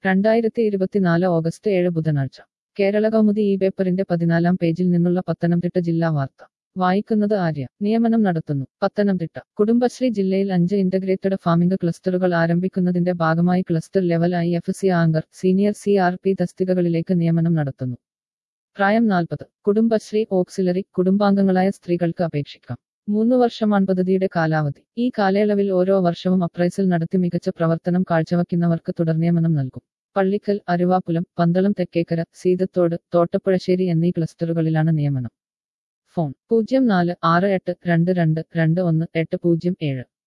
രണ്ടായിരത്തി ഇരുപത്തിനാല് ഓഗസ്റ്റ് ഏഴ് ബുധനാഴ്ച കേരള കൗമുദി ഈ പേപ്പറിന്റെ പതിനാലാം പേജിൽ നിന്നുള്ള പത്തനംതിട്ട ജില്ലാ വാർത്ത വായിക്കുന്നത് ആര്യ നിയമനം നടത്തുന്നു പത്തനംതിട്ട കുടുംബശ്രീ ജില്ലയിൽ അഞ്ച് ഇന്റഗ്രേറ്റഡ് ഫാമിംഗ് ക്ലസ്റ്ററുകൾ ആരംഭിക്കുന്നതിന്റെ ഭാഗമായി cluster level I F C anchor senior C R P തസ്തികകളിലേക്ക് നിയമനം നടത്തുന്നു പ്രായം നാൽപ്പത് കുടുംബശ്രീ ഓക്സിലറി കുടുംബാംഗങ്ങളായ സ്ത്രീകൾക്ക് അപേക്ഷിക്കാം മൂന്ന് വർഷമാണ് പദ്ധതിയുടെ കാലാവധി ഈ കാലയളവിൽ ഓരോ വർഷവും അപ്രൈസൽ നടത്തി മികച്ച പ്രവർത്തനം കാഴ്ചവയ്ക്കുന്നവർക്ക് തുടർനിയമനം നൽകും പള്ളിക്കൽ അരുവാപ്പുലം പന്തളം തെക്കേക്കര സീതത്തോട് തോട്ടപ്പുഴശ്ശേരി എന്നീ ക്ലസ്റ്ററുകളിലാണ് നിയമനം ഫോൺ പൂജ്യം നാല് ആറ് എട്ട് രണ്ട് രണ്ട് രണ്ട് ഒന്ന് എട്ട് പൂജ്യം ഏഴ്